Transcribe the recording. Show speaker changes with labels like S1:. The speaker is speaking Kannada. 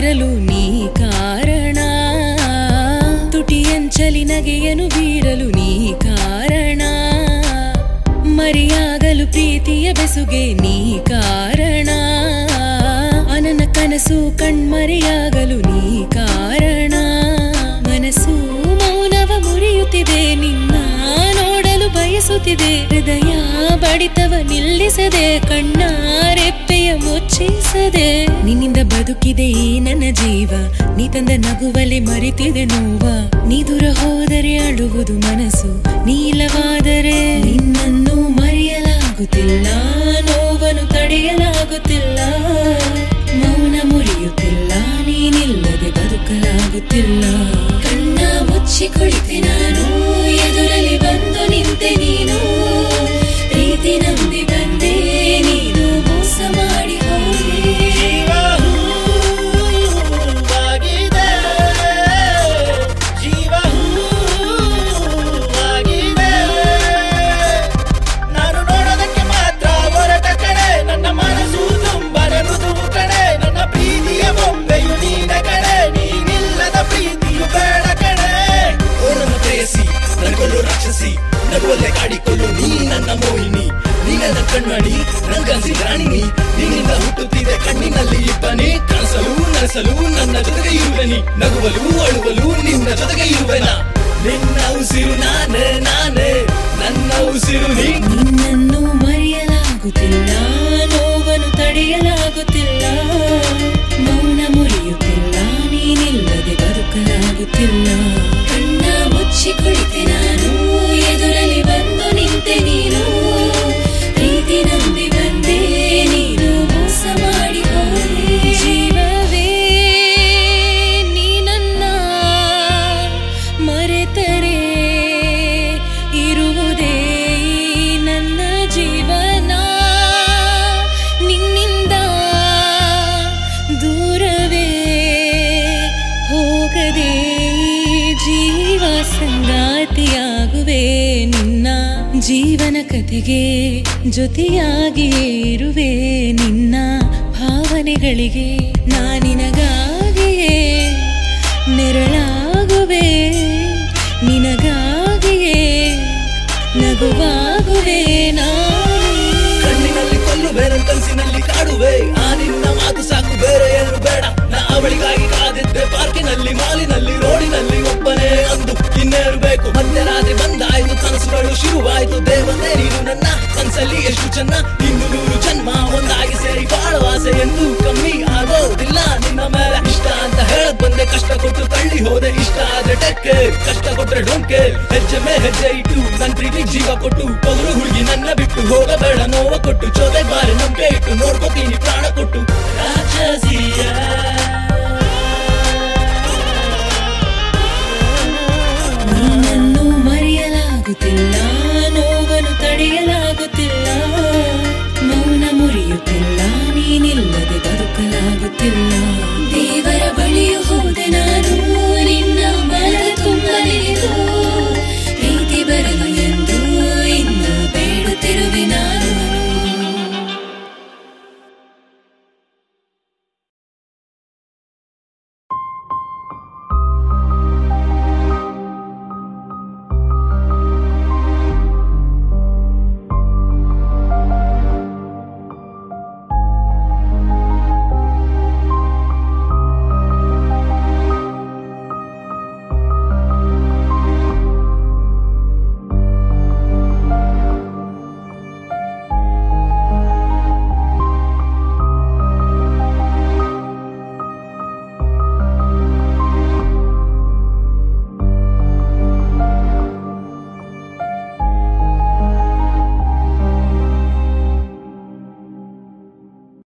S1: ಇರಲು ನೀ ಕಾರಣ ತುಟಿಯಂಚಲಿ ನಗೆಯನು ಬೀರಲು ನೀ ಕಾರಣ ಮರಿಯಾಗಲು ಪ್ರೀತಿಯ ಬೆಸುಗೆ ನೀ ಕಾರಣ ಅನನ ಕನಸು ಕಣ್ಮರೆಯಾಗಲು ನೀ ಕಾರಣ ಮನಸ್ಸು ಮೌನವ ಮುರಿಯುತ್ತಿದೆ ನಿನ್ನ ನೋಡಲು ಬಯಸುತ್ತಿದೆ ಹೃದಯ ಬಡಿತವ ನಿಲ್ಲಿಸದೆ ಕಣ್ಣ ರೆಪ್ಪೆಯ ಮುಚ್ಚಿಸದೆ ನಿನ್ನಿಂದ ಬದುಕಿದೆ ಈ ನನ್ನ ಜೀವ ನೀ ತಂದ ನಗುವಲೆ ಮರಿತಿದೆ ನೋವ ನೀ ದೂರ ಹೋದರೆ ಅಳುವುದು ಮನಸ್ಸು ನೀಲವಾದರೆ ನಿನ್ನನ್ನು ಮರೆಯಲಾಗುತ್ತಿಲ್ಲ ನೋವನ್ನು ತಡೆಯಲಾಗುತ್ತಿಲ್ಲ ಮೌನ ಮುರಿಯುತ್ತಿಲ್ಲ ನೀನಿಲ್ಲದೆ ಬದುಕಲಾಗುತ್ತಿಲ್ಲ ಕಣ್ಣ ಮುಚ್ಚಿ ಕುಳಿತೆ ನಾನು ಎದುರಲ್ಲಿ ಬಂದು ನಿಂತೆ ನೀನು ಪ್ರೀತಿ ನಂಬಿ ಬಂದೆ ನೀನು ಮೋಸ ಮಾಡಿ ಹೋದೆ
S2: ಜೀವ ಹೂವಾಗಿದೆ ಜೀವ ಹೂವಾಗಿದೆ ನಾನು ನೋಡೋದಕ್ಕೆ ಮಾತ್ರ ಹೊರಟ ಕಡೆ ನನ್ನ ಮನಸ್ಸು ತುಂಬನೆ ಮೃದುವು ಕಡೆ ನನ್ನ ಪ್ರೀತಿಯ ಬೊಂಬೆಯು ನೀನ ಕಡೆ ನೀನಿಲ್ಲದ ಪ್ರೀತಿಯು ಬೇಡ ಕಡೆ ಓ ನನ್ನ ಪ್ರೇಯಸಿ ನನ್ಗೊಳ್ಳು ರಾಕ್ಷಸಿ ನಗುವಲ್ಲೇ ಕಾಡಿಕೊಳ್ಳು ನೀ ನನ್ನ ಮೋಹಿನಿ ನೀ ನನ್ನ ಕಣ್ಮಣಿ ನನ್ಗನ್ಸಿ ರಾಣಿನಿ ನಿನ್ನಿಂದ ಹುಟ್ಟುತ್ತಿದೆ ಕಣ್ಣಿನಲ್ಲಿ ಇಬ್ಬನಿ ಕನಸಲು ನರಸಲು ನನ್ನ ಜೊತೆಗೆ ಇರುವೆನಿ ನಗುವಲು ಅಳುವಲು ನಿನ್ನ ಜೊತೆಗೆ ಇರುವೆನ ನಿನ್ನ ಉಸಿರು ನಾನೇ ನಾನೇ ನನ್ನ ಉಸಿರು ನೀ
S1: ನಿನ್ನನ್ನು ಮರೆಯಲಾಗುತ್ತಿಲ್ಲ ನೋವನ್ನು ತಡೆಯಲಾಗುತ್ತಿಲ್ಲ ಮೌನ ಮುರಿಯುತ್ತಿಲ್ಲ ನೀನಿಲ್ಲದೆ ಬದುಕಲಾಗುತ್ತಿಲ್ಲ ಕಣ್ಣ ಮುಚ್ಚಿ ಕುಳಿತೆ ನಾನು ಎದುರಲ್ಲಿ ಬಂದು ನಿಂತೆ ನೀನು ಪ್ರೀತಿ ನಂಬಿ ಬಂದೆ ನೀನು ಮೋಸ ಮಾಡಿ ಹೋದೆ ಜೀವವೇ ನೀ ನನ್ನ ಮರೆತರೆ ಇರುವುದೇ ಈ ನನ್ನ ಜೀವನ ನಿನ್ನಿಂದ ದೂರವೇ ಹೋಗದೆ ಈ ಜೀವ ಸಂಗಾತಿಯಾಗುವೆ ನಿನ್ನ ಜೀವನ ಕಥೆಗೆ ಜೊತೆಯಾಗಿಯೇ ಇರುವೆ ನಿನ್ನ ಭಾವನೆಗಳಿಗೆ ನಾನಿನಗಾಗಿಯೇ ನೆರಳಾಗುವೆ ನಿನಗಾಗಿಯೇ ನಗುವಾಗುವೆ ನಾನು
S2: ಕಣ್ಣಿನಲ್ಲಿ ಕೊಲ್ಲುವೆ ನನ್ನ ಕನಸಿನಲ್ಲಿ ಕಾಡುವೆ ಆ ನಿನ್ನ ಮಾತು ಸಾಕು ಬೇರೆ ಏನು ಬೇಡ ನಾ ಅವಳಿಗಾಗಿ ಕಾದಿದ್ದೆ ಪಾರ್ಕಿನಲ್ಲಿ ಮಾಲಿನಲ್ಲಿ ರೋಡಿನಲ್ಲಿ ಒಬ್ಬನೇ ಅಂದು ಇನ್ನೇರು ಬೇಕು ಮಧ್ಯರಾತ್ರಿ ಬಂದಾಯ್ತು ಕನಸುಗಳು ಶುರುವಾಯ್ತು ದೇವತೆ ನೀನು ನನ್ನ ಕನಸಲ್ಲಿ ಎಷ್ಟು ಚೆನ್ನ ಇನ್ನು ನೂರು ಜನ್ಮ ಒಂದಾಗಿ ಸೇರಿ ಬಾಳುವ ಆಸೆ ಎಂದು ಕಮ್ಮಿ ಆಗೋದಿಲ್ಲ ನಿನ್ನ ಮೇಲೆ ಇಷ್ಟ ಅಂತ ಹೇಳಕ್ ಬಂದೆ ಕಷ್ಟ ಕೊಟ್ಟು ತಳ್ಳಿ ಹೋದೆ ಇಷ್ಟ ಆದ್ರೆ ಟೆಕ್ಕೆ ಕಷ್ಟ ಕೊಟ್ರೆ ಡೊಂಕೆ ಹೆಜ್ಜೆ ಮೇ ಹೆಜ್ಜೆ ಇಟ್ಟು ನನ್ ಪ್ರೀತಿ ಜೀವ ಕೊಟ್ಟು ಪೌರು ಹುಡುಗಿ ನನ್ನ ಬಿಟ್ಟು ಹೋಗಬೇಡ ನೋವ ಕೊಟ್ಟು ಜೊತೆ ಬಾರಿ ನಂಬಿಕೆ ಇಟ್ಟು ನೋಡ್ಕೋತೀನಿ ಪ್ರಾಣ ಕೊಟ್ಟು ರಾಕ್ಷಸಿಯ